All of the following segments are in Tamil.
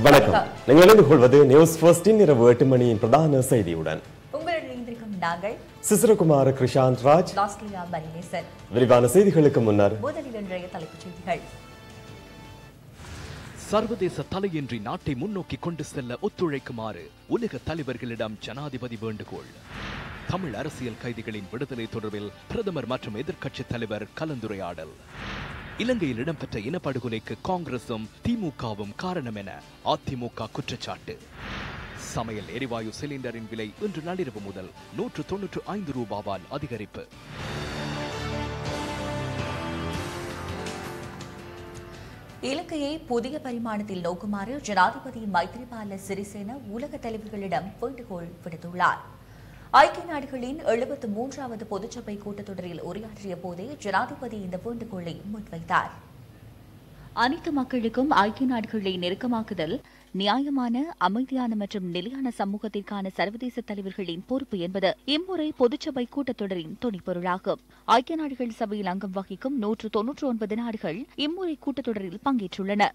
வணக்கம் நீங்கள் இணைந்து கொள்வது நியூஸ் ஃபர்ஸ்டின் இரவு எட்டு மணியின் பிரதான செய்தியுடன் உங்களுடன் இணைந்திருக்கும் நாங்கள் சிசிரகுமார் கிருஷாந்த் ராஜ் லாஸ்லியா மரிநேசன் விரிவான செய்திகளுக்கு முன்னர் முதலில் இன்றைய தலைப்புச் செய்திகள் சர்வதேச தலையின்றி நாட்டை முன்னோக்கி கொண்டு செல்ல ஒத்துழைக்குமாறு உலக தலைவர்களிடம் ஜனாதிபதி வேண்டுகோள் தமிழ் அரசியல் கைதிகளின் விடுதலை தொடர்பில் பிரதமர் மற்றும் எதிர்க்கட்சித் தலைவர் கலந்துரையாடல் இலங்கையில் இடம்பெற்ற இனப்படுகொலைக்கு காங்கிரசும் திமுகவும் காரணம் என அதிமுக குற்றச்சாட்டு சமையல் எரிவாயு சிலிண்டரின் விலை இன்று நள்ளிரவு முதல் நூற்று தொன்னூற்று ஐந்து ரூபாவால் அதிகரிப்பு இலங்கையை புதிய பரிமாணத்தில் நோக்குமாறு ஜனாதிபதி மைத்ரிபால சிறிசேன உலக தலைவர்களிடம் வேண்டுகோள் விடுத்துள்ளார் ஐக்கிய நாடுகளின் எழுபத்து மூன்றாவது பொதுச்சபை கூட்டத்தொடரில் உரையாற்றிய போதே ஜனாதிபதி இந்த வேண்டுகோளை முன்வைத்தார் அனைத்து மக்களுக்கும் ஐக்கிய நாடுகளை நெருக்கமாக்குதல் நியாயமான அமைதியான மற்றும் நிலையான சமூகத்திற்கான சர்வதேச தலைவர்களின் பொறுப்பு என்பது இம்முறை பொதுச்சபை கூட்டத்தொடரின் துணைப்பொருளாகும் ஐக்கிய நாடுகள் சபையில் அங்கம் வகிக்கும் நூற்று தொன்னூற்று ஒன்பது நாடுகள் இம்முறை கூட்டத்தொடரில் பங்கேற்றுள்ளன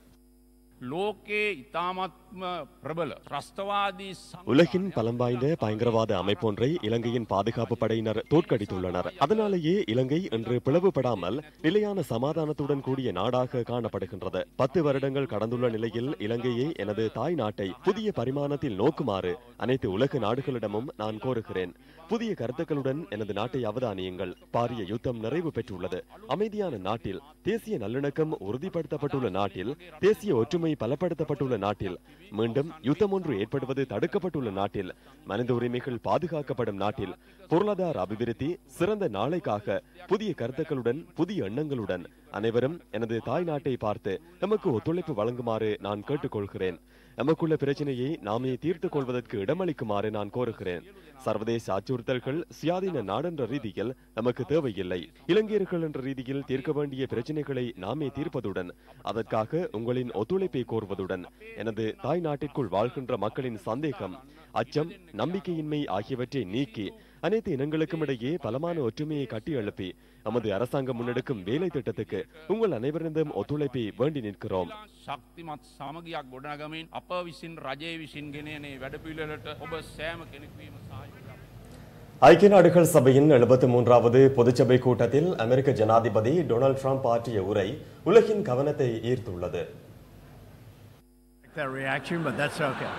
ලෝකයේ ඉතාමත්ම ප්‍රබල ත්‍රස්තවාදී සම- உலகின் பலம் வாய்ந்த பயங்கரவாத அமைப்பொன்றை இலங்கையின் பாதுகாப்பு படையினர் தோற்கடித்துள்ளனர் அதனாலேயே இலங்கை இன்று பிளவுபடாமல் நிலையான சமாதானத்துடன் கூடிய நாடாக காணப்படுகின்றது பத்து வருடங்கள் கடந்துள்ள நிலையில் இலங்கையை எனது தாய் நாட்டை புதிய பரிமாணத்தில் நோக்குமாறு அனைத்து உலக நாடுகளிடமும் நான் கோருகிறேன் புதிய கருத்துக்களுடன் எனது நாட்டை அவதானியுங்கள் பாரிய யுத்தம் நிறைவு பெற்றுள்ளது அமைதியான நாட்டில் தேசிய நல்லிணக்கம் உறுதிப்படுத்தப்பட்டுள்ள நாட்டில் தேசிய ஒற்றுமை பலப்படுத்தப்பட்டுள்ள நாட்டில் மீண்டும் யுத்தம் ஒன்று ஏற்படுவது தடுக்கப்பட்டுள்ள நாட்டில் மனித உரிமைகள் பாதுகாக்கப்படும் நாட்டில் பொருளாதார அபிவிருத்தி சிறந்த நாளைக்காக புதிய கருத்துக்களுடன் புதிய எண்ணங்களுடன் அனைவரும் எனது தாய் நாட்டை பார்த்து நமக்கு ஒத்துழைப்பு வழங்குமாறு நான் கேட்டுக்கொள்கிறேன் நமக்குள்ள பிரச்சனையை நாமே தீர்த்துக் கொள்வதற்கு இடமளிக்குமாறு நான் கோருகிறேன் சர்வதேச அச்சுறுத்தல்கள் சுயாதீன நாடென்ற ரீதியில் நமக்கு தேவையில்லை இலங்கையர்கள் என்ற ரீதியில் தீர்க்க வேண்டிய பிரச்சனைகளை நாமே தீர்ப்பதுடன் அதற்காக உங்களின் ஒத்துழைப்பை கோருவதுடன் எனது தாய் நாட்டிற்குள் வாழ்கின்ற மக்களின் சந்தேகம் அச்சம் நம்பிக்கையின்மை ஆகியவற்றை நீக்கி அனைத்து இனங்களுக்கும் இடையே பலமான ஒற்றுமையை கட்டி எழுப்பி நமது அரசாங்கம் முன்னெடுக்கும் வேலை திட்டத்துக்கு உங்கள் அனைவரிடம் ஒத்துழைப்பை வேண்டி நிற்கிறோம் ශක්තිමත් සමගයක් ගොඩනගමින් අප විසින් රජය විසින් ගෙනනේ වැඩපිළිවෙලට ඔබ සෑම කෙනෙක්වීම සහයෝගයක්. ஐக்கிய நாடுகள் சபையின் எழுபத்தி மூன்றாவது பொதுச்சபை கூட்டத்தில் அமெரிக்க ஜனாதிபதி டொனால்ட் ட்ரம்ப் ஆற்றிய உரை உலகின் கவனத்தை ஈர்த்துள்ளது like that reaction, but that's okay.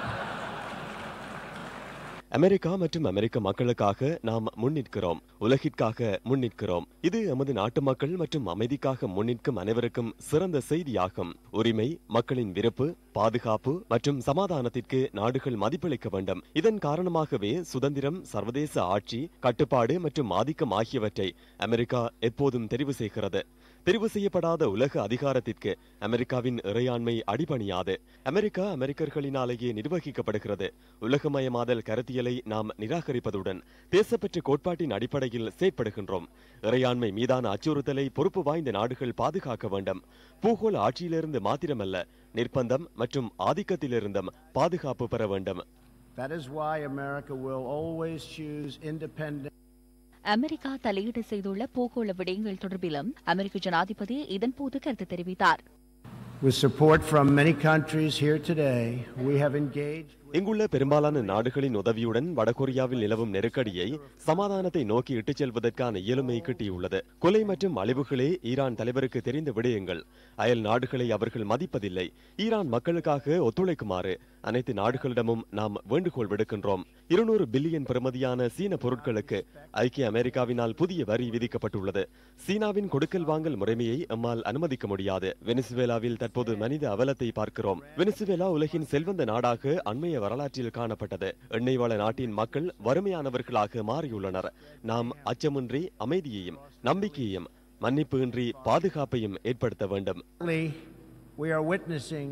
America மற்றும் அமெரிக்க மக்களுக்காக நாம் முன்னிற்கிறோம் உலகிற்காக முன்னிற்கிறோம் இது எமது நாட்டு மக்கள் மற்றும் அமைதிக்காக முன்னிற்கும் அனைவருக்கும் சிறந்த செய்தியாகும் உரிமை மக்களின் விருப்பு பாதுகாப்பு மற்றும் சமாதானத்திற்கு நாடுகள் மதிப்பளிக்க வேண்டும் இதன் காரணமாகவே சுதந்திரம் சர்வதேச ஆட்சி கட்டுப்பாடு மற்றும் ஆதிக்கம் ஆகியவற்றை அமெரிக்கா எப்போதும் தெரிவு செய்கிறது தெரிவு செய்யப்படாத உலக அதிகாரத்திற்கு அமெரிக்காவின் இறையாண்மை அடிபணியாது அமெரிக்கா அமெரிக்கர்களினாலேயே நிர்வகிக்கப்படுகிறது உலகமயமாதல் கருத்தியலை நாம் நிராகரிப்பதுடன் தேசப்பற்று கோட்பாட்டின் அடிப்படையில் செயற்படுகின்றோம் இறையாண்மை மீதான அச்சுறுத்தலை பொறுப்பு வாய்ந்த நாடுகள் பாதுகாக்க வேண்டும் பூகோள ஆட்சியிலிருந்து மாத்திரமல்ல நிர்பந்தம் மற்றும் ஆதிக்கத்திலிருந்தும் பாதுகாப்பு பெற வேண்டும் That is why America will always choose independent. America தலையீடு செய்துள்ள பூகோள விடயங்கள் தொடர்பிலும் அமெரிக்க ஜனாதிபதி இதன்போது கருத்து தெரிவித்தார் With support from many countries here today, we have engaged. இங்குள்ள பெரும்பாலான நாடுகளின் உதவியுடன் வடகொரியாவில் நிலவும் நெருக்கடியை சமாதானத்தை நோக்கி இட்டுச் செல்வதற்கான இயலுமை கிட்டியுள்ளது கொலை மற்றும் அழிவுகளே ஈரான் தலைவருக்கு தெரிந்த விடயங்கள் அயல் நாடுகளை அவர்கள் மதிப்பதில்லை ஈரான் மக்களுக்காக ஒத்துழைக்குமாறு அனைத்து நாடுகளிடமும் நாம் வேண்டுகோள் விடுக்கின்றோம் இருநூறு பில்லியன் பெறுமதியான சீன பொருட்களுக்கு ஐக்கிய அமெரிக்காவினால் புதிய வரி விதிக்கப்பட்டுள்ளது சீனாவின் கொடுக்கல் வாங்கல் முறைமையை எம்மால் அனுமதிக்க முடியாது வெனிசுவேலாவில் தற்போது மனித அவலத்தை பார்க்கிறோம் வெனிசுவேலா உலகின் செல்வந்த நாடாக அண்மைய வரலாற்றில் காணப்பட்டது எண்ணெய் வள நாட்டின் மக்கள் வறுமையானவர்களாக மாறியுள்ளனர் நாம் அச்சமின்றி அமைதியையும் நம்பிக்கையையும் மன்னிப்பு இன்றி பாதுகாப்பையும் ஏற்படுத்த வேண்டும் Currently, We are witnessing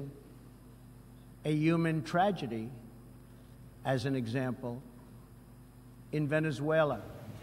a human tragedy, as an example, in Venezuela.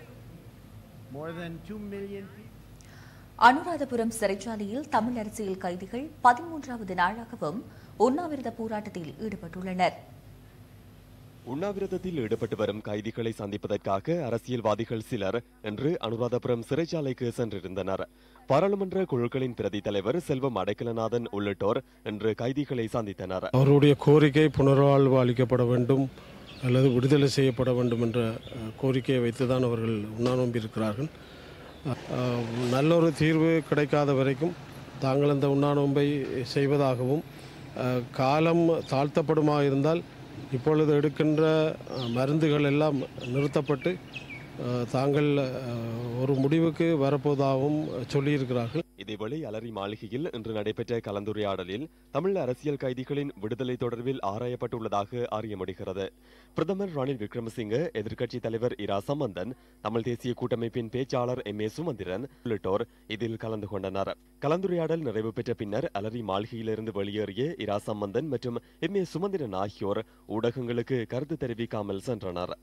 More than 2 million people. Anuradhapura சிறைச்சாலையில் தமிழ் அரசியல் கைதிகள் பதிமூன்றாவது நாளாகவும் உண்ணாவிரத போராட்டத்தில் ஈடுபட்டுள்ளனர் உண்ணாவிரதத்தில் ஈடுபட்டு வரும் கைதிகளை சந்திப்பதற்காக அரசியல்வாதிகள் சிலர் இன்று அனுராதபுரம் சிறைச்சாலைக்கு சென்றிருந்தனர் பாராளுமன்ற குழுக்களின் பிரதி தலைவர் செல்வம் அடைக்கலநாதன் உள்ளிட்டோர் இன்று கைதிகளை சந்தித்தனர் அவருடைய கோரிக்கை புனர்வாழ்வு அளிக்கப்பட வேண்டும் அல்லது விடுதலை செய்யப்பட வேண்டும் என்ற அஹ், கோரிக்கையை வைத்துதான் அவர்கள் உண்ணாநோம்பி இருக்கிறார்கள் அஹ், நல்லொரு தீர்வு கிடைக்காத வரைக்கும் தாங்கள் அந்த உண்ணாநோம்பை செய்வதாகவும் அஹ், காலம் தாழ்த்தப்படுமா இருந்தால் இப்பொழுது எடுக்கின்ற அஹ், மருந்துகள் எல்லாம் நிறுத்தப்பட்டு அஹ், தாங்கள் அஹ், ஒரு முடிவுக்கு வரப்போவதாகவும் சொல்லியிருக்கிறார்கள் இதேவேளை அலரி மாளிகையில் இன்று நடைபெற்ற கலந்துரையாடலில் தமிழ் அரசியல் கைதிகளின் விடுதலை தொடர்பில் ஆராயப்பட்டுள்ளதாக அறிய முடிகிறது பிரதமர் ரணில் விக்ரமசிங்க எதிர்க்கட்சித் தலைவர் இரா சம்பந்தன் தமிழ் தேசிய கூட்டமைப்பின் பேச்சாளர் எம் ஏ சுமந்திரன் உள்ளிட்டோர் இதில் கலந்து கொண்டனர் கலந்துரையாடல் நிறைவு பெற்ற பின்னர் அலரி மாளிகையிலிருந்து வெளியேறிய இரா சம்பந்தன் மற்றும் எம் ஏ சுமந்திரன் ஆகியோர் ஊடகங்களுக்கு கருத்து தெரிவிக்காமல் சென்றனர்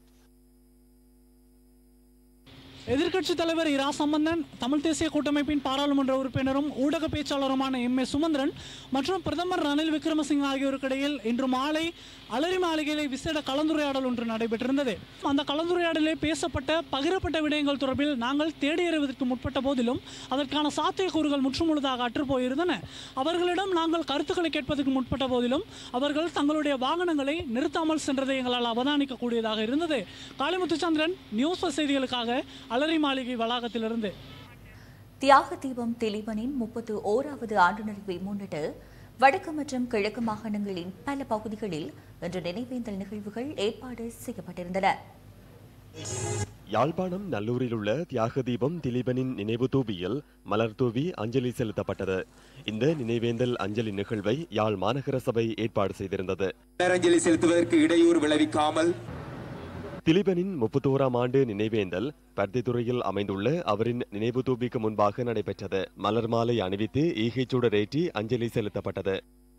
எதிர்க்கட்சித் தலைவர் இரா சம்பந்தன் தமிழ் தேசிய கூட்டமைப்பின் பாராளுமன்ற உறுப்பினரும் ஊடக பேச்சாளருமான எம் ஏ சுமந்திரன் மற்றும் பிரதமர் ரணில் விக்ரமசிங்க ஆகியோருக்கு இடையில் இன்று மாலை அலரி மாளிகையில் விசேட கலந்துரையாடல் ஒன்று நடைபெற்றிருந்தது அந்த கலந்துரையாடலில் பேசப்பட்ட பகிரப்பட்ட விடயங்கள் தொடர்பில் நாங்கள் தேடி அறிவதற்கு முற்பட்ட போதிலும் அதற்கான சாத்தியக்கூறுகள் முற்றுமுழுதாக அற்றுப்போயிருந்தன அவர்களிடம் நாங்கள் கருத்துக்களை கேட்பதற்கு முற்பட்ட போதிலும் அவர்கள் தங்களுடைய வாகனங்களை நிறுத்தாமல் சென்றதை எங்களால் அவதானிக்கக்கூடியதாக இருந்தது காளிமுத்துச்சந்திரன் நியூஸ் செய்திகளுக்காக அலரி மாளிகை வளாகத்திலிருந்து தியாக தீபம் திலீபனின் முப்பத்து ஓராவது ஆண்டு நிறைவை முன்னிட்டு வடக்கு மற்றும் கிழக்கு மாகாணங்களின் பல பகுதிகளில் இன்று நினைவேந்தல் நிகழ்வுகள் ஏற்பாடு செய்யப்பட்டிருந்தன யாழ்ப்பாணம் நல்லூரில் உள்ள தியாக தீபம் திலீபனின் நினைவு தூபியில் மலர் தூவி அஞ்சலி செலுத்தப்பட்டது இந்த நினைவேந்தல் அஞ்சலி நிகழ்வை யாழ் மாநகர சபை ஏற்பாடு செய்திருந்தது நேரஞ்சலி செலுத்துவதற்கு இடையூறு விளைவிக்காமல் திலீபனின் முப்பத்தோராம் ஆண்டு நினைவேந்தல் பருத்தித்துறையில் அமைந்துள்ள அவரின் நினைவு தூபிக்கு முன்பாக நடைபெற்றது மலர் மாலை அணிவித்து ஈகைச்சுடரேற்றி அஞ்சலி செலுத்தப்பட்டது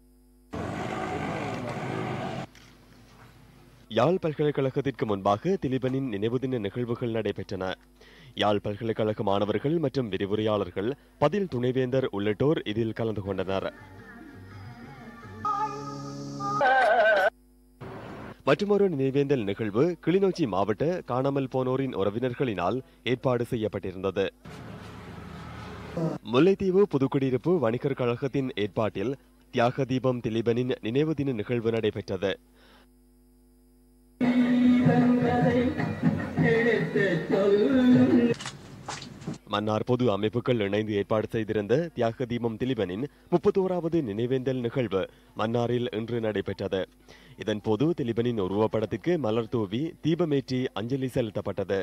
யாழ் பல்கலைக்கழகத்திற்கு முன்பாக திலீபனின் நினைவு தின நிகழ்வுகள் நடைபெற்றன யாழ் பல்கலைக்கழக மாணவர்கள் மற்றும் விரிவுரையாளர்கள் பதில் துணைவேந்தர் உள்ளிட்டோர் இதில் கலந்து கொண்டனர் மற்றுமொரு நினைவேந்தல் நிகழ்வு கிளிநொச்சி மாவட்ட காணாமல் போனோரின் உறவினர்களினால் ஏற்பாடு செய்யப்பட்டிருந்தது முல்லைத்தீவு புதுக்குடியிருப்பு வணிகர் கழகத்தின் ஏற்பாட்டில் தியாக தீபம் திலீபனின் நினைவு தின நிகழ்வு நடைபெற்றது மன்னார் பொது அமைப்புகள் இணைந்து ஏற்பாடு செய்திருந்த தியாக தீபம் திலீபனின் முப்பத்தோராவது நினைவேந்தல் நிகழ்வு மன்னாரில் இன்று நடைபெற்றது இதன்போது திலீபனின் உருவப்படத்துக்கு மலர் தூவி தீபமேற்றி அஞ்சலி செலுத்தப்பட்டது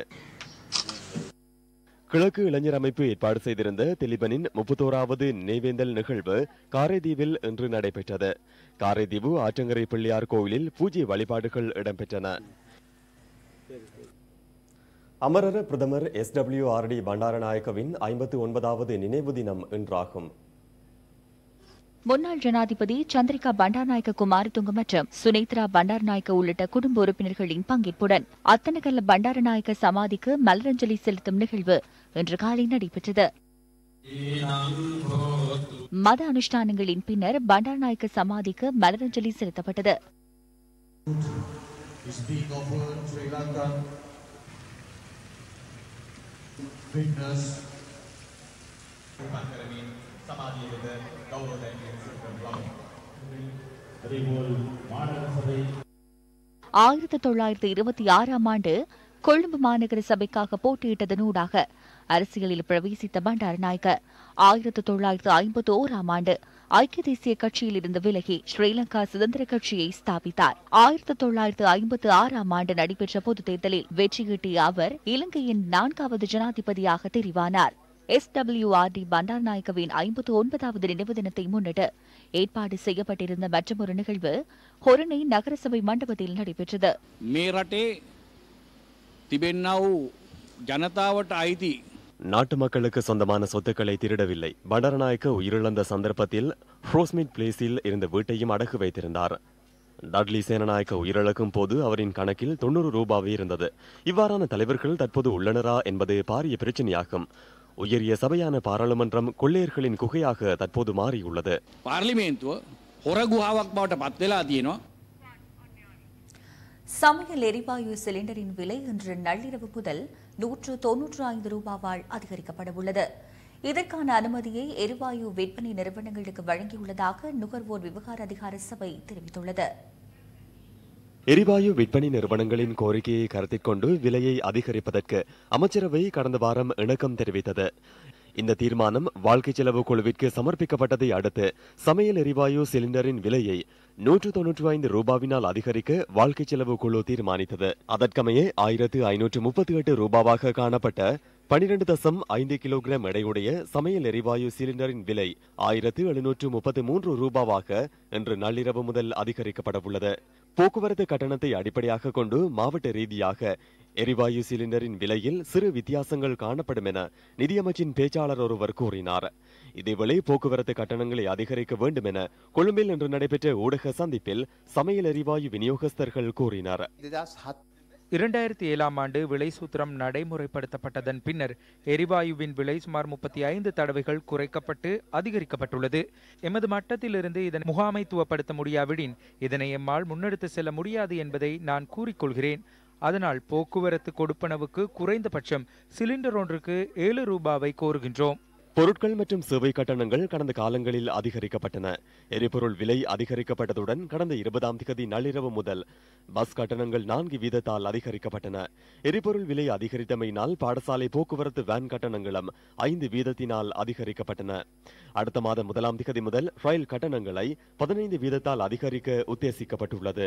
கிழக்கு இளைஞர் அமைப்பு ஏற்பாடு செய்திருந்த திலீபனின் முப்பத்தோராவது நினைவேந்தல் நிகழ்வு காரைதீவில் இன்று நடைபெற்றது காரைதீவு ஆற்றங்கரை பிள்ளையார் கோவிலில் பூஜை வழிபாடுகள் இடம்பெற்றன அமரர் பிரதமர் எஸ் டபிள்யூ ஆர் டி பண்டாரநாயக்கவின் ஐம்பத்தி ஒன்பதாவது நினைவு தினம் இன்றாகும் முன்னாள் ஜனாதிபதி சந்திரிகா பண்டார்நாயக்க குமாரதுங்க மற்றும் சுனேத்ரா பண்டார்நாயக்க உள்ளிட்ட குடும்ப உறுப்பினர்களின் பங்கேற்புடன் அத்தனகல்ல பண்டாரநாயக்க சமாதிக்கு மலரஞ்சலி செலுத்தும் நிகழ்வு இன்று காலை நடைபெற்றது மத அனுஷ்டானங்களின் பின்னர் பண்டார்நாயக்க சமாதிக்கு மலரஞ்சலி செலுத்தப்பட்டது ஆயிரத்தி தொள்ளாயிரத்தி இருபத்தி ஆறாம் ஆண்டு கொழும்பு மாநகர சபைக்காக போட்டியிட்டதனூடாக அரசியலில் பிரவேசித்த பண்டாரநாயக்க ஆயிரத்தி தொள்ளாயிரத்து ஐம்பத்தி ஓராம் ஆண்டு ஐக்கிய தேசிய கட்சியில் இருந்து விலகி ஸ்ரீலங்கா சுதந்திர கட்சியை ஸ்தாபித்தார் ஆயிரத்தி தொள்ளாயிரத்து ஐம்பத்தி ஆறாம் ஆண்டு நடைபெற்ற பொதுத் தேர்தலில் வெற்றியீட்டிய அவர் இலங்கையின் நான்காவது ஜனாதிபதியாக தெரிவானார் எஸ் டபிள்யூ ஆர் டி பண்டாரநாயக்கவின் ஐம்பத்தி ஒன்பதாவது நினைவு தினத்தை முன்னிட்டு ஏற்பாடு செய்யப்பட்டிருந்த மற்றொரு நிகழ்வு ஹொரணை நகரசபை மண்டபத்தில் நடைபெற்றது මේ රටේ තිබෙන්න්න වූ ජනතාවට අයිති நாட்டு மக்களுக்கு சொந்தமான சொத்துக்களை திருடவில்லை பண்டாரநாயக்க உயிரிழந்த சந்தர்ப்பத்தில் ரோஸ்மிட் பிளேஸில் இருந்த வீட்டையும் அடகு வைத்திருந்தார் டட்லி சேனநாயக்க உயிரிழக்கும் போது அவரின் கணக்கில் தொண்ணூறு ரூபாவே இருந்தது இவ்வாறான தலைவர்கள் தற்போது உள்ளனரா என்பது பாரிய பிரச்சனையாகும் உயரிய சபையான பாராளுமன்றம் கொள்ளையர்களின் குகையாக தற்போது மாறியுள்ளது පාර්ලිමේන්තුව හොර ගුහාවක් බවට පත්වෙලා තියෙනවා சமையல் எரிவாயு சிலிண்டரின் விலை இன்று நள்ளிரவு முதல் நூற்று தொன்னூற்று ஐந்து ரூபாவால் அதிகரிக்கப்பட உள்ளது இதற்கான அனுமதியை எரிவாயு விற்பனை நிறுவனங்களுக்கு வழங்கியுள்ளதாக நுகர்வோர் விவகார அதிகார சபை தெரிவித்துள்ளது எரிவாயு விற்பனை நிறுவனங்களின் கோரிக்கையை கருத்தில் கொண்டு விலையை அதிகரிப்பதற்கு அமைச்சரவை கடந்த வாரம் இணக்கம் தெரிவித்தது இந்த தீர்மானம் வாழ்க்கை செலவு குழுவிற்கு சமர்ப்பிக்கப்பட்டதை அடுத்து சமையல் எரிவாயு சிலிண்டரின் விலையை நூற்று தொன்னூற்று ஐந்து ரூபாவினால் அதிகரிக்க வாழ்க்கை செலவு குழு தீர்மானித்தது அதற்கமைய ஆயிரத்து ஐநூற்று முப்பத்தி எட்டு ரூபாவாக காணப்பட்ட பனிரெண்டு தசம் ஐந்து கிலோகிராம் எடையுடைய சமையல் எரிவாயு சிலிண்டரின் விலை ஆயிரத்து எழுநூற்று முப்பத்து மூன்று ரூபாவாக இன்று நள்ளிரவு முதல் அதிகரிக்கப்பட உள்ளது போக்குவரத்து கட்டணத்தை அடிப்படையாக கொண்டு மாவட்ட ரீதியாக எரிவாயு சிலிண்டரின் விலையில் சிறு வித்தியாசங்கள் காணப்படும் என நிதியமைச்சின் பேச்சாளர் ஒருவர் கூறினார் இதேவேளை போக்குவரத்து கட்டணங்களை அதிகரிக்க வேண்டும் என கொழும்பில் இன்று நடைபெற்ற ஊடக சந்திப்பில் சமையல் எரிவாயு விநியோகஸ்தர்கள் கூறினர் இரண்டாயிரத்தி ஏழாம் ஆண்டு விலை சூத்திரம் நடைமுறைப்படுத்தப்பட்டதன் பின்னர் எரிவாயுவின் விலை சுமார் முப்பத்தி ஐந்து தடவைகள் குறைக்கப்பட்டு அதிகரிக்கப்பட்டுள்ளது எமது மட்டத்திலிருந்து இதனை முகாமைத்துவப்படுத்த முடியாவிடின் இதனை எம்மால் முன்னெடுத்து செல்ல முடியாது என்பதை நான் கூறிக்கொள்கிறேன் அதனால் போக்குவரத்து கொடுப்பனவுக்கு குறைந்தபட்சம் சிலிண்டர் ஒன்றுக்கு ஏழு ரூபாவை கோருகின்றோம் பொருட்கள் மற்றும் சேவை கட்டணங்கள் கடந்த காலங்களில் அதிகரிக்கப்பட்டன எரிபொருள் விலை அதிகரிக்கப்பட்டதுடன் கடந்த இருபதாம் திகதி நள்ளிரவு முதல் பஸ் கட்டணங்கள் நான்கு வீதத்தால் அதிகரிக்கப்பட்டன எரிபொருள் விலை அதிகரித்தமையினால் பாடசாலை போக்குவரத்து வேன் கட்டணங்களும் ஐந்து வீதத்தினால் அதிகரிக்கப்பட்டன அடுத்த மாதம் முதலாம் திகதி முதல் ரயில் கட்டணங்களை பதினைந்து வீதத்தால் அதிகரிக்க உத்தேசிக்கப்பட்டுள்ளது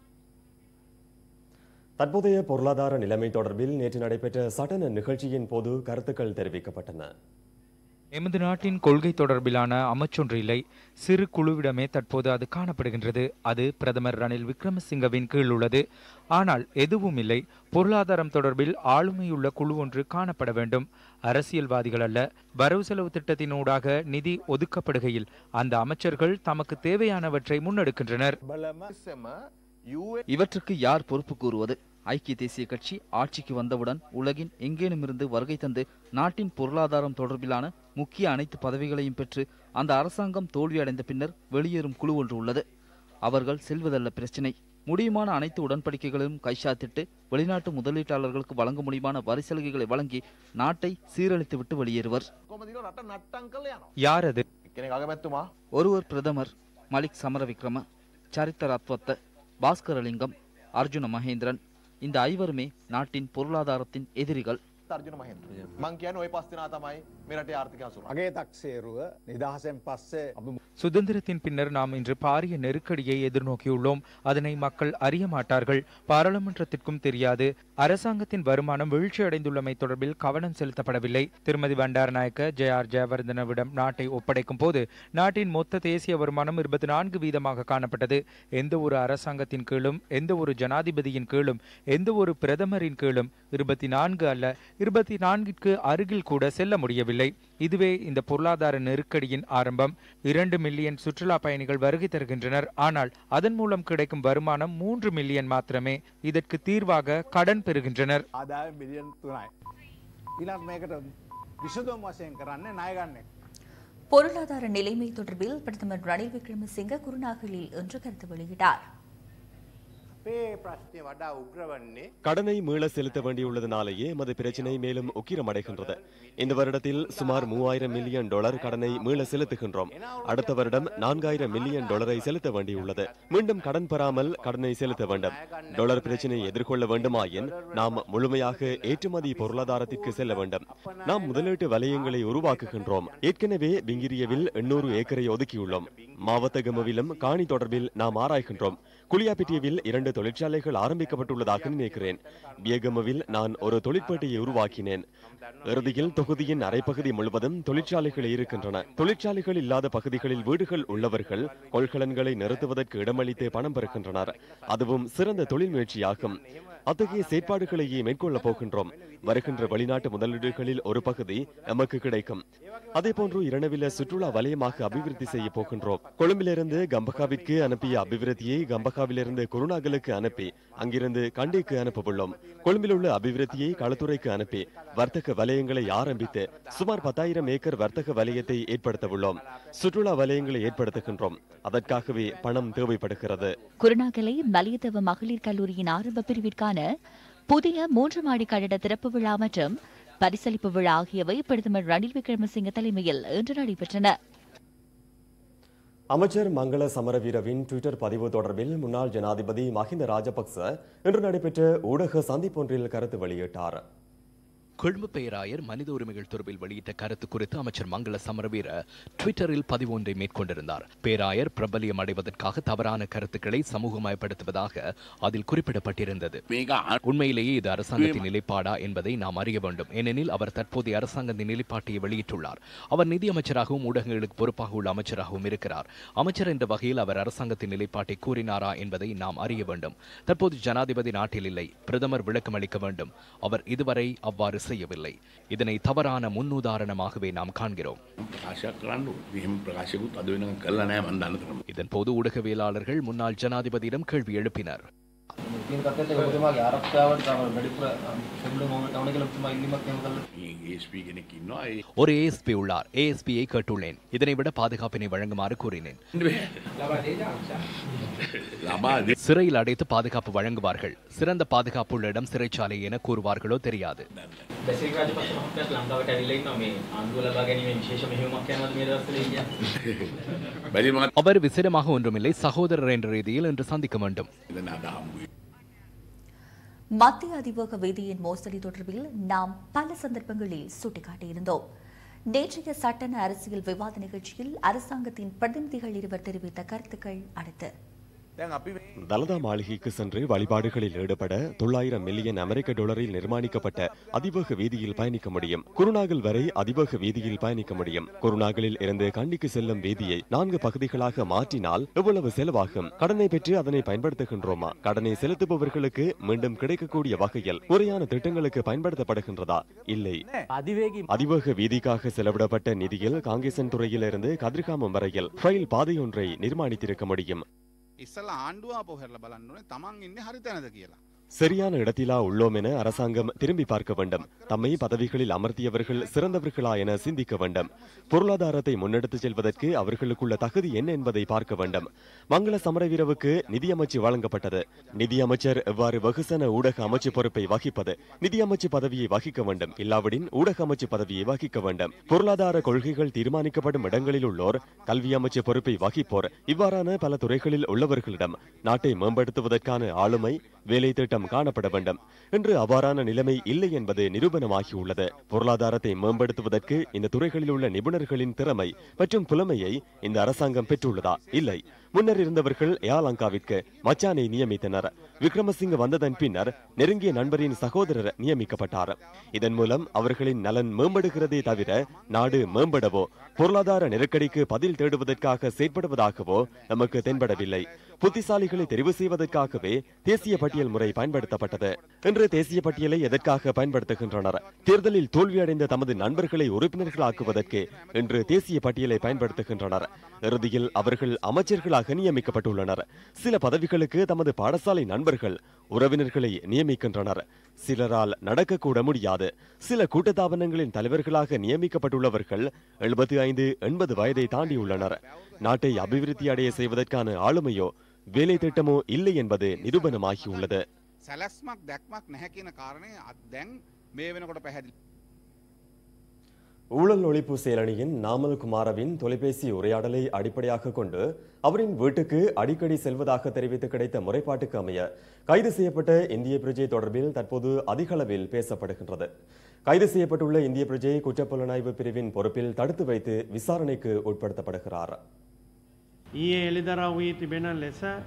தற்போதைய பொருளாதார நிலைமை தொடர்பில் நேற்று நடைபெற்ற சட்டன நிகழ்ச்சியின் போது கருத்துக்கள் தெரிவிக்கப்பட்டன எமது நாட்டின் கொள்கை தொடர்பிலான அமைச்சொன்றில்லை சிறு குழுவிடமே தற்போது அது காணப்படுகின்றது அது பிரதமர் ரணில் விக்ரமசிங்கவின் கீழ் உள்ளது ஆனால் எதுவும் இல்லை பொருளாதாரம் தொடர்பில் ஆளுமையுள்ள குழு ஒன்று காணப்பட வேண்டும் அரசியல்வாதிகள் அல்ல வரவு செலவு திட்டத்தினூடாக நிதி ஒதுக்கப்படுகையில் அந்த அமைச்சர்கள் தமக்கு தேவையானவற்றை முன்னெடுக்கின்றனர் இவற்றுக்கு யார் பொறுப்பு கூறுவது ஐக்கிய தேசிய கட்சி ஆட்சிக்கு வந்தவுடன் உலகின் எங்கேனுமிருந்து வருகை தந்து நாட்டின் பொருளாதாரம் தொடர்பிலான முக்கிய அனைத்து பதவிகளையும் பெற்று அந்த அரசாங்கம் தோல்வியடைந்த பின்னர் வெளியேறும் குழு ஒன்று உள்ளது அவர்கள் செல்வதல்ல பிரச்சினை முடியுமான அனைத்து உடன்படிக்கைகளையும் கைச்சாத்திட்டு வெளிநாட்டு முதலீட்டாளர்களுக்கு வழங்க முடியுமான வரி சலுகைகளை வழங்கி நாட்டை சீரழித்துவிட்டு வெளியேறுவர் யார் அது ஒருவர் பிரதமர் மலிக் சமரவிக்ரம சரித்த ரத்வத்த பாஸ்கரலிங்கம் அர்ஜுன மகேந்திரன் இந்த ஐவருமே நாட்டின் பொருளாதாரத்தின் எதிரிகள் අර්ජුන මහින්ද්‍ර මං කියන ඔය පස් දෙනා තමයි මේ රටේ ආර්ථික හසුරුවන්නේ. අගේ තක්සේරුව නිදහසෙන් පස්සේ අපි சுதந்திரத்தின் பின்னர் நாம் இன்று பாரிய நெருக்கடியை எதிர்நோக்கியுள்ளோம் அதனை மக்கள் அறிய மாட்டார்கள் பாராளுமன்றத்திற்கும் தெரியாது அரசாங்கத்தின் வருமானம் வீழ்ச்சியடைந்துள்ளமை தொடர்பில் கவனம் செலுத்தப்படவில்லை திருமதி பண்டாரநாயக்க ஜே ஆர் ஜெயவர்தனவிடம் நாட்டை ஒப்படைக்கும் போது நாட்டின் மொத்த தேசிய வருமானம் இருபத்தி நான்கு வீதமாக காணப்பட்டது எந்த ஒரு அரசாங்கத்தின் கீழும் எந்த ஒரு ஜனாதிபதியின் கீழும் எந்த ஒரு பிரதமரின் கீழும் இருபத்தி நான்கு அல்ல இருபத்தி நான்கிற்கு அருகில் கூட செல்ல முடியவில்லை இதுவே இந்த பொருளாதார நெருக்கடியின் ஆரம்பம் இரண்டு மில்லியன் சுற்றுலா பயணிகள் வருகை தருகின்றனர் ஆனால் அதன் மூலம் கிடைக்கும் வருமானம் மூன்று மில்லியன் மாத்திரமே இதற்கு தீர்வாக கடன் பெறுகின்றனர் ආදාය මිලියන් තුනයි. ඊළත් මේකට විසදුම් වශයෙන් කරන්නේ ණයගන්නෙක්. பொருளாதார நிலைமை தொடர்பில் பிரதமர் ரணில் விக்ரமசிங்க குருநாகலில் இன்று கருத்து வெளியிட்டார் අපේ ප්‍රශ්නය වඩා උග්‍රවන්නේ கடனை மீள செலுத்த வேண்டியுள்ளதனாலேயே எமது பிரச்சினை மேலும் உக்கிரமடைகின்றது இந்த வருடத்தில் சுமார் மூவாயிரம் மில்லியன் டாலர் கடனை மீள செலுத்துகின்றோம் அடுத்த வருடம் நான்காயிரம் மில்லியன் டாலரை செலுத்த வேண்டியுள்ளது மீண்டும் கடன் பெறாமல் கடனை செலுத்த வேண்டும் டாலர் பிரச்சினையை எதிர்கொள்ள வேண்டுமாயின் நாம் முழுமையாக ஏற்றுமதி பொருளாதாரத்திற்கு செல்ல வேண்டும் நாம் முதலீட்டு வலயங்களை உருவாக்குகின்றோம் ஏற்கனவே பிங்கிரியவில் எண்ணூறு ஏக்கரை ஒதுக்கியுள்ளோம் மாவத்தகமவிலும் காணி தொடர்பில் நாம் ஆராய்கின்றோம் குளியாப்பிட்டியவில் இரண்டு தொழிற்சாலைகள் ஆரம்பிக்கப்பட்டுள்ளதாக நினைக்கிறேன் பியகமவில் நான் ஒரு தொழிற்பேட்டையை உருவாக்கினேன் இறுதியில் தொகுதியின் அரைப்பகுதி முழுவதும் தொழிற்சாலைகள் இருக்கின்றன தொழிற்சாலைகள் இல்லாத பகுதிகளில் வீடுகள் உள்ளவர்கள் கொள்கலன்களை நிறுத்துவதற்கு இடமளித்து பணம் பெறுகின்றனர் அதுவும் சிறந்த தொழில் முயற்சியாகும் அத்தகைய செயற்பாடுகளையே மேற்கொள்ளப் போகின்றோம் வருகின்ற வெளிநாட்டு முதலீடுகளில் ஒரு பகுதி நமக்கு கிடைக்கும் அதே போன்று இரணவில சுற்றுலா வலயமாக அபிவிருத்தி செய்ய போகின்றோம் கொழும்பிலிருந்து கம்பகாவிற்கு அனுப்பிய அபிவிருத்தியை கம்பகாவிலிருந்து குருநாகலுக்கு அனுப்பி அங்கிருந்து கண்டிக்கு அனுப்பவுள்ளோம் கொழும்பில் உள்ள அபிவிருத்தியை களத்துறைக்கு அனுப்பி வர்த்தக வலயங்களை ஆரம்பித்து சுமார் பத்தாயிரம் ஏக்கர் வர்த்தக வலயத்தை ஏற்படுத்த உள்ளோம் சுற்றுலா வலயங்களை ஏற்படுத்துகின்றோம் அதற்காகவே பணம் தேவைப்படுகிறது குருநாகலை மலியதவ மகளிர் கல்லூரியின் ஆரம்ப பிரிவிற்கான புதிய மூன்று மாடி கட்டட திறப்பு விழா மற்றும் பரிசளிப்பு விழா ஆகியவை பிரதமர் ரணில் விக்ரமசிங்க தலைமையில் இன்று நடைபெற்றன அமைச்சர் மங்கள சமரவீரவின் ட்விட்டர் பதிவு தொடர்பில் முன்னாள் ஜனாதிபதி மஹிந்த ராஜபக்ச இன்று நடைபெற்ற ஊடக சந்திப்பொன்றில் கருத்து வெளியிட்டார் கொழும்பு பேராயர் மனித உரிமைகள் தொடர்பில் வெளியிட்ட கருத்து குறித்து அமைச்சர் மங்கள சமரவீர ட்விட்டரில் பதிவு ஒன்றை மேற்கொண்டிருந்தார் பேராயர் பிரபலியம் அடைவதற்காக தவறான கருத்துக்களை சமூகமயப்படுத்துவதாக அதில் குறிப்பிடப்பட்டிருந்தது உண்மையிலேயே இது அரசாங்கத்தின் நிலைப்பாடா என்பதை நாம் அறிய வேண்டும் ஏனெனில் அவர் தற்போதைய அரசாங்கத்தின் நிலைப்பாட்டை வெளியிட்டுள்ளார் அவர் நிதி அமைச்சராகவும் ஊடகங்களுக்கு பொறுப்பாக உள்ள அமைச்சராகவும் இருக்கிறார் அமைச்சர் என்ற வகையில் அவர் அரசாங்கத்தின் நிலைப்பாட்டை கூறினாரா என்பதை நாம் அறிய வேண்டும் தற்போது ஜனாதிபதி நாட்டில் இல்லை பிரதமர் விளக்கம் அளிக்க வேண்டும் அவர் இதுவரை அவ்வாறு செய்யவில்லை இதனை தவறான முன்னுதாரணமாகவே நாம் காண்கிறோம் ප්‍රකාශයක් කරන්න එහෙම ප්‍රකාශකුත් අද වෙන කල්ලා නෑ මන් දන්න තරම. இதன் போது ஊடகவியலாளர்கள் முன்னாள் ஜனாதிபதியிடம் கேள்வி எழுப்பினர் තියෙන තත්ත්වයට ඔබතුමාගේ ආරක්ෂාවට තව වැඩිපුර සෙබළු මොහොත ඕන කියලා ඔබතුමා ඉල්ලීමක් එහෙම කළා. ඒස්පී කෙනෙක් ඉන්නවා ඒ ஒரு ஏஎஸ்பி உள்ளார் ஏஎஸ்பியை கேட்டுள்ளேன் இதனை விட பாதுகாப்பினை வழங்குமாறு கூறினேன் சிறையில் அடைத்து பாதுகாப்பு வழங்குவார்கள் சிறந்த பாதுகாப்பு உள்ள இடம் சிறைச்சாலை என கூறுவார்களோ தெரியாது බැසිල් රාජපක්ෂ මහත්තයාත් ලංකාවට ඇවිල්ලා ඉන්නවා මේ ආණ්ඩුව ලබා ගැනීමේ විශේෂ මෙහෙයුමක් යනවාද මේ දවස්වල ඉන්නේ. அவர் விசேடமாக ஒன்றுமில்லை சகோதரர் என்ற ரீதியில் இன்று சந்திக்க வேண்டும் மத்திய அதிவேக வீதியின் மோசடி தொடர்பில் நாம் பல சந்தர்ப்பங்களில் சுட்டிக்காட்டியிருந்தோம் நேற்றைய சட்டன அரசியல் விவாத நிகழ்ச்சியில் அரசாங்கத்தின் பிரதிநிதிகள் இருவர் தெரிவித்த கருத்துக்கள் அடுத்து தலதா மாளிகைக்கு சென்று வழிபாடுகளில் ஈடுபட தொள்ளாயிரம் மில்லியன் அமெரிக்க டாலரில் நிர்மாணிக்கப்பட்ட அதிவேக வீதியில் பயணிக்க முடியும் குருநாகல் வரை அதிவேக வீதியில் பயணிக்க முடியும் குருநாகலில் இருந்து கண்டிக்கு செல்லும் வீதியை நான்கு பகுதிகளாக மாற்றினால் எவ்வளவு செலவாகும் கடனை பெற்று அதனை பயன்படுத்துகின்றோமா கடனை செலுத்துபவர்களுக்கு மீண்டும் கிடைக்கக்கூடிய வகையில் முறையான திட்டங்களுக்கு பயன்படுத்தப்படுகின்றதா இல்லை அதிவேக வீதிக்காக செலவிடப்பட்ட நிதியில் காங்கேசன் துறையிலிருந்து கதிர்காமம் வரையில் ரயில் பாதையொன்றை நிர்மாணித்திருக்க முடியும் ඉස්සලා ආණ්ඩුව අපෝ හැරලා බලන්න ඕනේ තමන් ඉන්නේ හරි තැනද කියලා. சரியான இடத்திலா உள்ளோம் என அரசாங்கம் திரும்பி பார்க்க வேண்டும் தம்மை பதவிகளில் அமர்த்தியவர்கள் சிறந்தவர்களா என சிந்திக்க வேண்டும் பொருளாதாரத்தை முன்னெடுத்துச் செல்வதற்கு அவர்களுக்குள்ள தகுதி என்ன என்பதை பார்க்க வேண்டும் மங்கள சமரவீரவுக்கு நிதியமைச்சு வழங்கப்பட்டது நிதியமைச்சர் எவ்வாறு வெகுசன ஊடக அமைச்சு பொறுப்பை வகிப்பது நிதியமைச்சு பதவியை வகிக்க வேண்டும் இல்லாவிடின் ஊடக அமைச்சு பதவியை வகிக்க வேண்டும் பொருளாதார கொள்கைகள் தீர்மானிக்கப்படும் இடங்களில் உள்ளோர் கல்வி அமைச்சு பொறுப்பை வகிப்போர் இவ்வாறான பல துறைகளில் உள்ளவர்களிடம் நாட்டை மேம்படுத்துவதற்கான ஆளுமை வேலை திட்டம் காணப்பட வேண்டும் என்று அவ்வாறான நிலைமை இல்லை என்பது நிரூபணமாகியுள்ளது பொருளாதாரத்தை மேம்படுத்துவதற்கு இந்த துறைகளில் உள்ள நிபுணர்களின் திறமை மற்றும் புலமையை இந்த அரசாங்கம் பெற்றுள்ளதா இல்லை முன்னர் இருந்தவர்கள் யாலங்காவிற்கு மச்சானை நியமித்தனர் விக்ரமசிங்க வந்ததன் பின்னர் நெருங்கிய நண்பரின் சகோதரர் நியமிக்கப்பட்டார் இதன் மூலம் அவர்களின் நலன் மேம்படுகிறதே தவிர நாடு மேம்படவோ பொருளாதார நெருக்கடிக்கு பதில் தேடுவதற்காக செயற்படுவதாகவோ நமக்கு தென்படவில்லை புத்திசாலிகளை தெரிவு செய்வதற்காகவே தேசிய பட்டியல் முறை பயன்படுத்தப்பட்டது இன்று தேசிய பட்டியலை எதற்காக பயன்படுத்துகின்றனர் தேர்தலில் தோல்வியடைந்த தமது நண்பர்களை உறுப்பினர்களாக்குவதற்கு இன்று தேசிய பட்டியலை பயன்படுத்துகின்றனர் இறுதியில் அவர்கள் அமைச்சர்களாக நியமிக்கப்பட்டுள்ளனர் சில பதவிகளுக்கு தமது பாடசாலை நண்பர்கள் உறவினர்களை நியமிக்கின்றனர் சிலரால் நடக்கக்கூட முடியாது சில கூட்டத்தாபனங்களின் தலைவர்களாக நியமிக்கப்பட்டுள்ளவர்கள் எழுபத்தி ஐந்து எண்பது வயதை தாண்டியுள்ளனர் நாட்டை அபிவிருத்தி அடைய செய்வதற்கான ஆளுமையோ வேலை திட்டமோ இல்லை என்பது நிரூபணமாகியுள்ளது සැලැස්මක් දැක්මක් නැහැ කියන කාරණය අත් දැන් මේ වෙනකොට පැහැදිලි. ஊழல் ஒழிப்பு செயலணியின் நாமல் குமாரவின் தொலைபேசி உரையாடலை அடிப்படையாக கொண்டு அவரின் வீட்டுக்கு அடிக்கடி செல்வதாக தெரிவித்து கிடைத்த முறைப்பாட்டுக்கு அமைய கைது செய்யப்பட்ட இந்திய பிரஜை தொடர்பில் தற்போது அதிக அளவில் பேசப்படுகின்றது கைது செய்யப்பட்டுள்ள இந்திய பிரஜை குற்றப்புலனாய்வு பிரிவின் பொறுப்பில் தடுத்து வைத்து விசாரணைக்கு உட்படுத்தப்படுகிறார் ඊයේ එළිදරව් වී තිබෙන ලෙස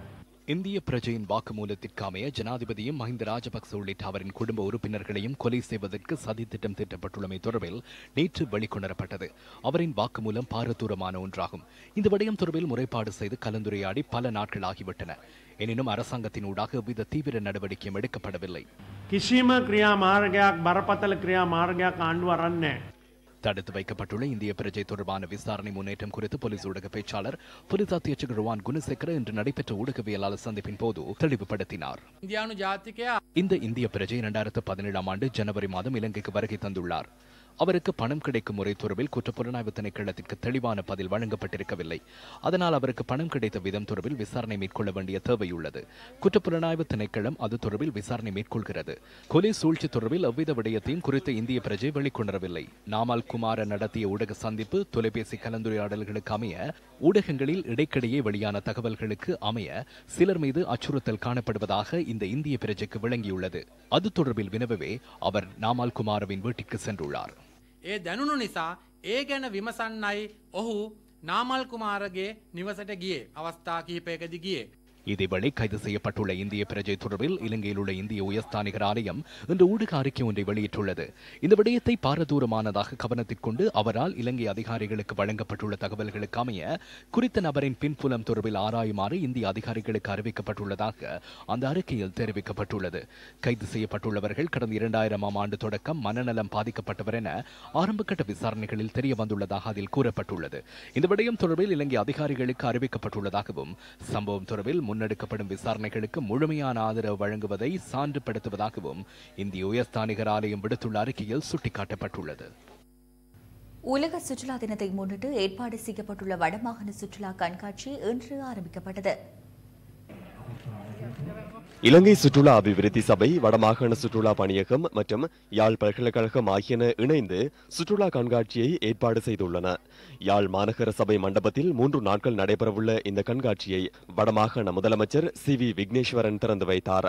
இந்திய பிரஜையின் வாக்குமூலத்திற்கு அமைய ஜனாதிபதியும் மஹிந்த ராஜபக்ச உள்ளிட்ட அவரின் குடும்ப உறுப்பினர்களையும் கொலை செய்வதற்கு சதித்திட்டம் தீட்டப்பட்டுள்ளமை தொடர்பில் நேற்று வெளிக்கொணரப்பட்டது அவரின் வாக்குமூலம் பாரதூரமான ஒன்றாகும் இந்த விடயம் தொடர்பில் முறைப்பாடு செய்து கலந்துரையாடி பல நாட்கள் ஆகிவிட்டன எனினும் அரசாங்கத்தின் ஊடாக எவ்வித தீவிர நடவடிக்கையும் எடுக்கப்படவில்லை කිසිම ක්‍රියා මාර්ගයක් බරපතල ක්‍රියා මාර්ගයක් ආණ්ඩුව අරන්නේ. தடுத்து வைக்கப்பட்டுள்ள இந்திய பிரஜை தொடர்பான விசாரணை முன்னேற்றம் குறித்து போலீஸ் ஊடக பேச்சாளர் போலீஸ் அத்தியட்சகர் ருவான் குணசேகர இன்று நடைபெற்ற ஊடகவியலாளர் சந்திப்பின் போது தெளிவுபடுத்தினார் ඉන්දයානු ජාතිකයා இந்த இந்திய பிரஜை இரண்டாயிரத்து பதினேழாம் ஆண்டு ஜனவரி மாதம் இலங்கைக்கு வருகை தந்துள்ளார் அவருக்கு பணம் கிடைக்கும் முறை தொடர்பில் குற்றப்புலனாய்வு திணைக்களத்திற்கு தெளிவான பதில் வழங்கப்பட்டிருக்கவில்லை அதனால் அவருக்கு பணம் கிடைத்த விதம் தொடர்பில் விசாரணை மேற்கொள்ள வேண்டிய தேவையுள்ளது குற்றப்புலனாய்வு திணைக்களம் அது தொடர்பில் விசாரணை மேற்கொள்கிறது கொலை சூழ்ச்சி தொடர்பில் எவ்வித விடயத்தையும் குறித்த இந்திய பிரஜை வெளிக்கொணரவில்லை நாமல் குமார நடத்திய ஊடக சந்திப்பு தொலைபேசி கலந்துரையாடல்களுக்கு அமைய ஊடகங்களில் இடைக்கிடையே வெளியான தகவல்களுக்கு அமைய சிலர் மீது அச்சுறுத்தல் காணப்படுவதாக இந்த இந்திய பிரஜைக்கு விளங்கியுள்ளது அது தொடர்பில் வினவவே அவர் நாமல் குமாரவின் வீட்டிற்கு சென்றுள்ளார் ඒ දැනුණු නිසා ඒ ගැන විමසන්නයි ඔහු නාමල් කුමාරගේ නිවසට ගියේ අවස්ථා කිහිපයකදි ගියේ. இதேவேளை கைது செய்யப்பட்டுள்ள இந்திய பிரஜை தொடர்பில் இலங்கையில் உள்ள இந்திய உயர்ஸ்தானிகர் ஆலயம் இன்று ஊடக அறிக்கை ஒன்றை வெளியிட்டுள்ளது இந்த விடயத்தை பாரதூரமானதாக கவனத்திற்கொண்டு அவரால் இலங்கை அதிகாரிகளுக்கு வழங்கப்பட்டுள்ள தகவல்களுக்கு அமைய குறித்த நபரின் பின்புலம் தொடர்பில் ஆராயுமாறு இந்திய அதிகாரிகளுக்கு அறிவிக்கப்பட்டுள்ளதாக அந்த அறிக்கையில் தெரிவிக்கப்பட்டுள்ளது கைது செய்யப்பட்டுள்ளவர்கள் கடந்த இரண்டாயிரமாம் ஆண்டு தொடக்கம் மனநலம் பாதிக்கப்பட்டவர் என ஆரம்பகட்ட விசாரணைகளில் தெரிய வந்துள்ளதாக அதில் கூறப்பட்டுள்ளது இந்த விடயம் தொடர்பில் இலங்கை அதிகாரிகளுக்கு அறிவிக்கப்பட்டுள்ளதாகவும் சம்பவம் தொடர்பில் முன்னெடுக்கப்படும் விசாரணைகளுக்கு முழுமையான ஆதரவு வழங்குவதை சான்றுபடுத்துவதாகவும் இந்திய உயர்ஸ்தானிகர் ஆலயம் விடுத்துள்ள அறிக்கையில் சுட்டிக்காட்டப்பட்டுள்ளது உலக சுற்றுலா தினத்தை முன்னிட்டு ஏற்பாடு செய்யப்பட்டுள்ள வடமாகாண சுற்றுலா கண்காட்சி இன்று ஆரம்பிக்கப்பட்டது இலங்கை சுற்றுலா அபிவிருத்தி சபை வடமாகாண சுற்றுலா பணியகம் மற்றும் யாழ் பல்கலைக்கழகம் ஆகியன இணைந்து சுற்றுலா கண்காட்சியை ஏற்பாடு செய்துள்ளன யாழ் மாநகர சபை மண்டபத்தில் மூன்று நாட்கள் நடைபெறவுள்ள இந்த கண்காட்சியை வடமாகாண முதலமைச்சர் சி வி விக்னேஸ்வரன் திறந்து வைத்தார்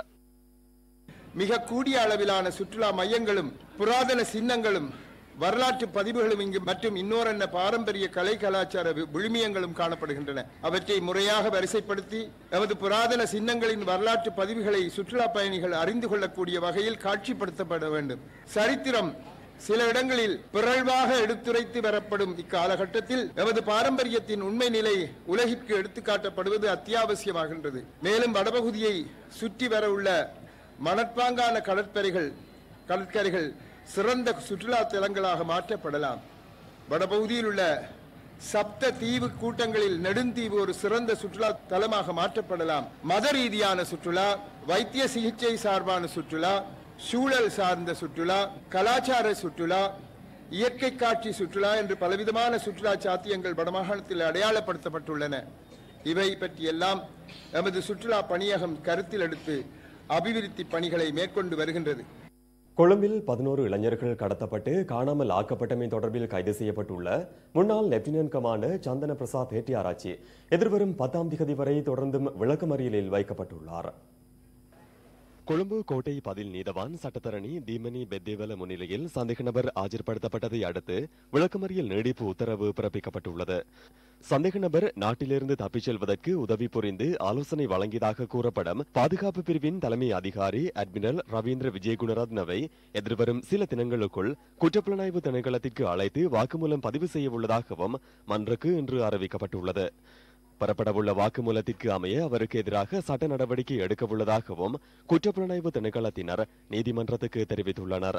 மிக கூடிய அளவிலான சுற்றுலா மையங்களும் புராதன சின்னங்களும் வரலாற்று பதிவுகளும் இங்கு மற்றும் இன்னொரென்ன பாரம்பரிய கலை கலாச்சார வி- விழுமியங்களும் காணப்படுகின்றன அவற்றை முறையாக வரிசைப்படுத்தி எமது புராதன சின்னங்களின் வரலாற்று பதிவுகளை சுற்றுலா பயணிகள் அறிந்து கொள்ளக்கூடிய வகையில் காட்சிப்படுத்தப்பட வேண்டும் சரித்திரம் சில இடங்களில் பிறழ்வாக எடுத்துரைத்து வரப்படும் இக்காலகட்டத்தில் எமது பாரம்பரியத்தின் உண்மை நிலை உலகிற்கு எடுத்துக்காட்டப்படுவது அத்தியாவசியமாகின்றது மேலும் வடபகுதியை சுற்றி வர உள்ள மணற்பாங்கான கடற்கரைகள் கடற்கரைகள் சிறந்த சுற்றுலா தலங்களாக மாற்றப்படலாம் வடபகுதியில் உள்ள சப்த தீவு கூட்டங்களில் நெடுந்தீவு ஒரு சிறந்த சுற்றுலா தலமாக மாற்றப்படலாம் மத ரீதியான சுற்றுலா வைத்திய சிகிச்சை சார்பான சுற்றுலா சூழல் சார்ந்த சுற்றுலா கலாச்சார சுற்றுலா இயற்கை காட்சி சுற்றுலா என்று பலவிதமான சுற்றுலா சாத்தியங்கள் வடமாகாணத்தில் அடையாளப்படுத்தப்பட்டுள்ளன இவை பற்றியெல்லாம் எமது சுற்றுலா பணியகம் கருத்தில் எடுத்து அபிவிருத்தி பணிகளை மேற்கொண்டு வருகின்றது கொழும்பில் பதினோரு இளைஞர்கள் கடத்தப்பட்டு காணாமல் ஆக்கப்பட்டமை தொடர்பில் கைது செய்யப்பட்டுள்ள முன்னாள் லெப்டினன்ட் கமாண்டர் சந்தன பிரசாத் ஹெட்டியாராச்சி எதிர்வரும் பத்தாம் திகதி வரை தொடர்ந்தும் விளக்கமறியலில் வைக்கப்பட்டுள்ளார் கொழும்பு கோட்டை பதில் நீதவான் சட்டத்தரணி தீமனி பெத்தேவல முன்னிலையில் சந்தேக நபர் ஆஜர்படுத்தப்பட்டதை அடுத்து விளக்கமறியல் நீடிப்பு உத்தரவு பிறப்பிக்கப்பட்டுள்ளது சந்தேக நபர் நாட்டிலிருந்து தப்பிச் செல்வதற்கு உதவி புரிந்து ஆலோசனை வழங்கியதாக கூறப்படும் பாதுகாப்பு பிரிவின் தலைமை அதிகாரி அட்மிரல் ரவீந்திர விஜயகுணரத்னவை எதிர்வரும் சில தினங்களுக்குள் குற்றப்புலனாய்வு திணைக்களத்திற்கு அழைத்து வாக்குமூலம் பதிவு செய்ய உள்ளதாகவும் மன்றுக்கு இன்று அறிவிக்கப்பட்டுள்ளது பெறப்படவுள்ள வாக்குமூலத்திற்கு அமைய அவருக்கு எதிராக சட்ட நடவடிக்கை எடுக்க உள்ளதாகவும் குற்றப்புலனாய்வு திணைக்களத்தினர் நீதிமன்றத்துக்கு தெரிவித்துள்ளனர்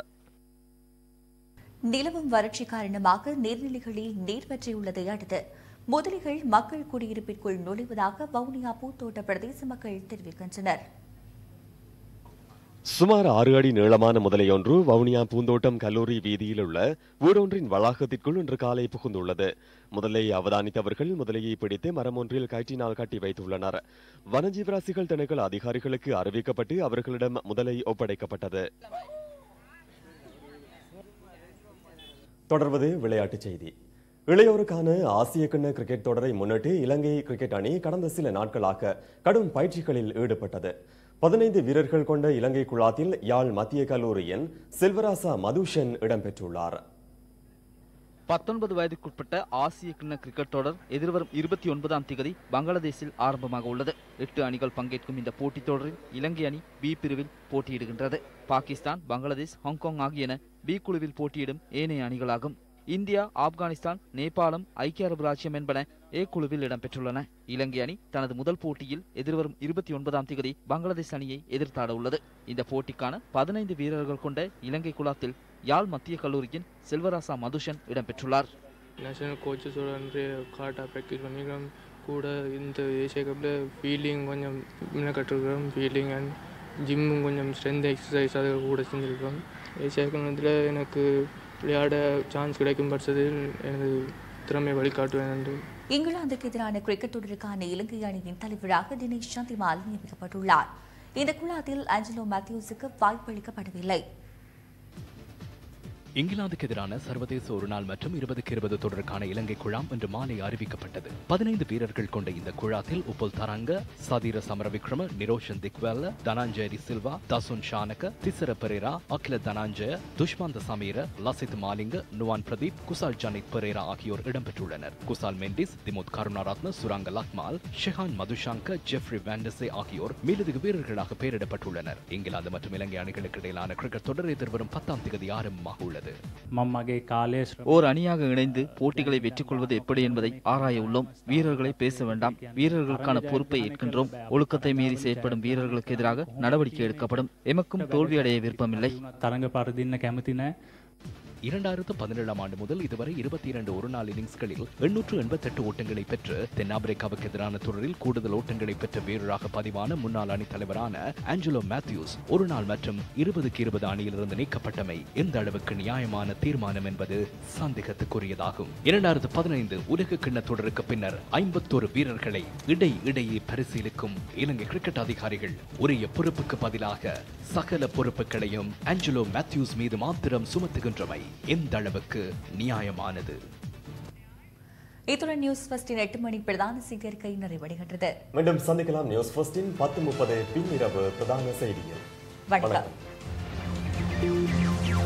நிலவும் வறட்சி காரணமாக நீர்நிலைகளில் நீர் வற்றியுள்ளதை அடுத்து முதலைகள் மக்கள் குடியிருப்பிற்குள் நுழைவதாக வவுனியா பூத்தோட்ட பிரதேச மக்கள் தெரிவிக்கின்றனர் சுமார் ஆறு அடி நீளமான முதலையொன்று வவுனியா பூந்தோட்டம் கல்லூரி வீதியில் உள்ள வீடொன்றின் வளாகத்திற்குள் இன்று காலை புகுந்துள்ளது முதலையை அவதானித்தவர்கள் முதலையை பிடித்து மரம் ஒன்றில் கயிற்றினால் கட்டி வைத்துள்ளனர் வனஜீவராசிகள் திணைக்கள அதிகாரிகளுக்கு அறிவிக்கப்பட்டு அவர்களிடம் முதலை ஒப்படைக்கப்பட்டது தொடர்வது விளையாட்டுச் செய்தி இளையோருக்கான ஆசிய கிண்ண கிரிக்கெட் தொடரை முன்னிட்டு இலங்கை கிரிக்கெட் அணி கடந்த சில நாட்களாக கடும் பயிற்சிகளில் ஈடுபட்டது பதினைந்து வீரர்கள் கொண்ட இலங்கை குழாத்தில் யாழ் மத்திய கல்லூரியின் செல்வராசா மதுஷன் இடம்பெற்றுள்ளார் பத்தொன்பது வயதுக்குட்பட்ட ஆசிய கிண்ண கிரிக்கெட் தொடர் எதிர்வரும் இருபத்தி ஒன்பதாம் திகதி பங்களாதேஷில் ஆரம்பமாக உள்ளது எட்டு அணிகள் பங்கேற்கும் இந்த போட்டித் தொடரில் இலங்கை அணி பி பிரிவில் போட்டியிடுகின்றது பாகிஸ்தான் பங்களாதேஷ் ஹாங்காங் ஆகியன பி குழுவில் போட்டியிடும் ஏனைய அணிகளாகும் இந்தியா ஆப்கானிஸ்தான் நேபாளம் ஐக்கிய அரபு ராச்சியம் என்பன ஏ குழுவில் இடம்பெற்றுள்ளன இலங்கை அணி தனது முதல் போட்டியில் எதிர்வரும் இருபத்தி ஒன்பதாம் தேதி பங்களாதேஷ் அணியை எதிர்த்தாட உள்ளது இந்த போட்டிக்கான பதினைந்து வீரர்கள் கொண்ட இலங்கை குழாத்தில் யாழ் மத்திய கல்லூரியின் செல்வராசா மதுஷன் இடம்பெற்றுள்ளார் நேஷனல் கோச்சஸோட வந்து கரெக்டாக ப்ராக்டிஸ் பண்ணிக்கிறோம் கூட இந்த ஏசியா கப்பில் ஃபீல்டிங் கொஞ்சம் கற்றுக்கிறோம் ஃபீல்டிங் அண்ட் ஜிம்மும் கொஞ்சம் ஸ்ட்ரென்த் எக்ஸசைஸ் அதை கூட செஞ்சுருக்கோம் ஏசியா கப்பில் எனக்கு விளையாட சான்ஸ் கிடைக்கும் பட்சத்தில் எனது திறமை வழிகாட்டுவேன் என்று இங்கிலாந்துக்கு எதிரான கிரிக்கெட் தொடருக்கான இலங்கை அணியின் தலைவராக தினேஷ் சந்திமால் நியமிக்கப்பட்டுள்ளார் இந்த குழாத்தில் ஆஞ்சலோ மேத்யூஸுக்கு வாய்ப்பளிக்கப்படவில்லை இங்கிலாந்துக்கு எதிரான சர்வதேச ஒருநாள் மற்றும் இருபதுக்கு இருபது தொடருக்கான இலங்கை குழாம் இன்று மாலை அறிவிக்கப்பட்டது பதினைந்து வீரர்கள் கொண்ட இந்த குழாத்தில் உப்புல் தரங்க சதீர சமரவிக்ரம நிரோஷன் திக்வெல்ல தனாஞ்சயரி சில்வா தசுன் ஷானக திசர பெரேரா அகில தனாஞ்சய துஷ்மந்த சமீர லசித் மாலிங்க நுவான் பிரதீப் குசால் ஜனித் பெரேரா ஆகியோர் இடம்பெற்றுள்ளனர் குசால் மெண்டிஸ் திமுத் கருணாரத்ன சுராங்க லக்மால் ஷெஹான் மதுஷாங்க ஜெஃப்ரி வேண்டஸே ஆகியோர் மேலதிக வீரர்களாக பெயரிடப்பட்டுள்ளனர் இங்கிலாந்து மற்றும் இலங்கை அணிகளுக்கு இடையிலான கிரிக்கெட் தொடர் எதிர்வரும் பத்தாம் தேதி ஆரம்பமாக உள்ளது මමගේ කාලය ஓர் அணியாக இணைந்து போட்டிகளை வெற்றி கொள்வது எப்படி என்பதை ஆராய உள்ளோம் வீரர்களை பேச வேண்டாம் வீரர்களுக்கான பொறுப்பை ஏற்கின்றோம் ஒழுக்கத்தை மீறி செயற்படும் வீரர்களுக்கு எதிராக நடவடிக்கை எடுக்கப்படும் எமக்கும் தோல்வி அடைய விருப்பமில்லை තරඟ පරදින්න කැමති නෑ இரண்டாயிரத்து பதினேழாம் ஆண்டு முதல் இதுவரை இருபத்தி இரண்டு ஒருநாள் இன்னிங்ஸ்களில் எண்ணூற்று எண்பத்தெட்டு ஓட்டங்களை பெற்று தென்னாப்பிரிக்காவுக்கு எதிரான தொடரில் கூடுதல் ஓட்டங்களை பெற்ற வீரராக பதிவான முன்னாள் அணித் தலைவரான ஆஞ்சலோ மேத்யூஸ் ஒரு நாள் மற்றும் இருபதுக்கு இருபது அணியிலிருந்து நீக்கப்பட்டமை எந்த அளவுக்கு நியாயமான தீர்மானம் என்பது சந்தேகத்துக்குரியதாகும் இரண்டாயிரத்து பதினைந்து உலக கிண்ண தொடருக்கு பின்னர் ஐம்பத்தோரு வீரர்களை இடை இடையே பரிசீலிக்கும் இலங்கை கிரிக்கெட் அதிகாரிகள் உரிய பொறுப்புக்கு பதிலாக சகல பொறுப்புகளையும் ஆஞ்சலோ மேத்யூஸ் மீது மாத்திரம் சுமத்துகின்றமை எந்த அளவுக்கு நியாயமானது இத்துடன் நியூஸ் ஃபர்ஸ்டின் எட்டு மணி பிரதான செய்தியறிக்கை நிறைவடைகின்றது மீண்டும் சந்திக்கலாம் நியூஸ் ஃபர்ஸ்டின் பத்து முப்பது பின்னிரவு பிரதான செய்தியில் வணக்கம்